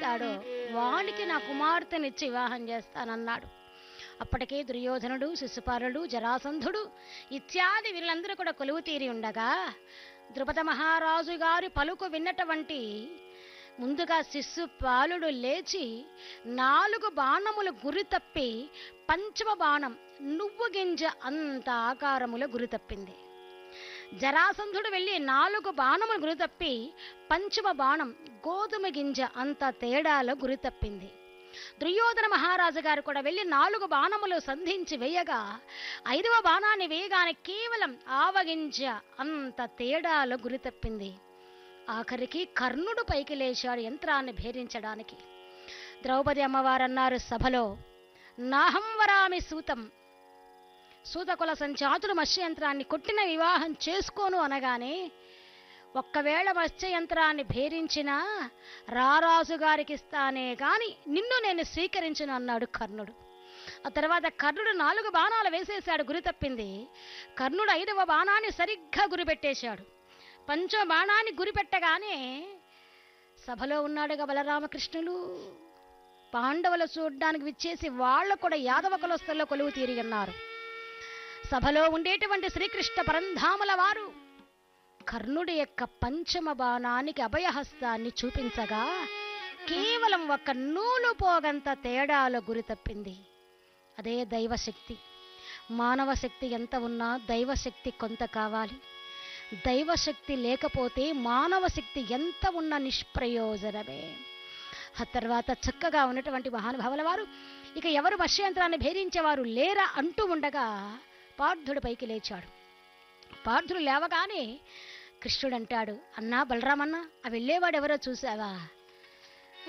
ఉంటాడో వానికి నా కుమార్తెనిచ్చి వివాహం చేస్తానన్నాడు అప్పటికే దుర్యోధనుడు శిశుపాలుడు జరాసంధుడు ఇత్యాది వీళ్ళందరూ కూడా కొలువు తీరి ఉండగా ద్రుపద మహారాజు గారి పలుకు విన్నటువంటి ముందుగా శిశుపాలుడు లేచి నాలుగు బాణములు గురి తప్పి పంచమ బాణం నువ్వు గింజ అంత ఆకారములో గురి తప్పింది జరాసంధుడు వెళ్ళి నాలుగు బాణములు గురి తప్పి పంచమ బాణం గోధుమ గింజ అంత తేడాలో గురి తప్పింది దుర్యోధన మహారాజు గారు కూడా వెళ్ళి నాలుగు బాణములు సంధించి వేయగా ఐదవ బాణాన్ని వేయగానే కేవలం ఆవగింజ అంత తేడాలో గురి తప్పింది ఆఖరికి కర్ణుడు పైకి లేచాడు యంత్రాన్ని భేదించడానికి ద్రౌపది అమ్మవారు అన్నారు సభలో నాహం వరామి సూతం సూతకుల సంచాతులు మత్స్యయంత్రాన్ని కొట్టిన వివాహం చేసుకోను అనగానే ఒక్కవేళ మత్స్యయంత్రాన్ని భేరించినా రారాజు గారికి ఇస్తానే గాని నిన్ను నేను స్వీకరించను అన్నాడు కర్ణుడు ఆ తర్వాత కర్ణుడు నాలుగు బాణాలు వేసేశాడు గురి తప్పింది కర్ణుడు ఐదవ బాణాన్ని సరిగ్గా గురిపెట్టేశాడు పంచమ బాణాన్ని గురిపెట్టగానే సభలో ఉన్నాడుగా బలరామకృష్ణులు పాండవులు చూడ్డానికి విచ్చేసి వాళ్ళు కూడా యాదవ కులస్తుల్లో కొలువు తీరిగన్నారు సభలో ఉండేటువంటి శ్రీకృష్ణ పరంధాముల వారు కర్ణుడి యొక్క పంచమ బాణానికి అభయహస్తాన్ని చూపించగా కేవలం ఒక నూలు పోగంత తేడాలో గురి తప్పింది అదే దైవశక్తి మానవ శక్తి ఎంత ఉన్నా దైవశక్తి కొంత కావాలి దైవశక్తి లేకపోతే మానవ శక్తి ఎంత ఉన్న నిష్ప్రయోజనమే ఆ తర్వాత చక్కగా ఉన్నటువంటి మహానుభావుల వారు ఇక ఎవరు మత్స్యంత్రాన్ని భేదించేవారు లేరా అంటూ ఉండగా పార్థుడు పైకి లేచాడు పార్థుడు లేవగానే కృష్ణుడు అంటాడు అన్నా బలరామన్న ఆ వెళ్ళేవాడు ఎవరో చూసావా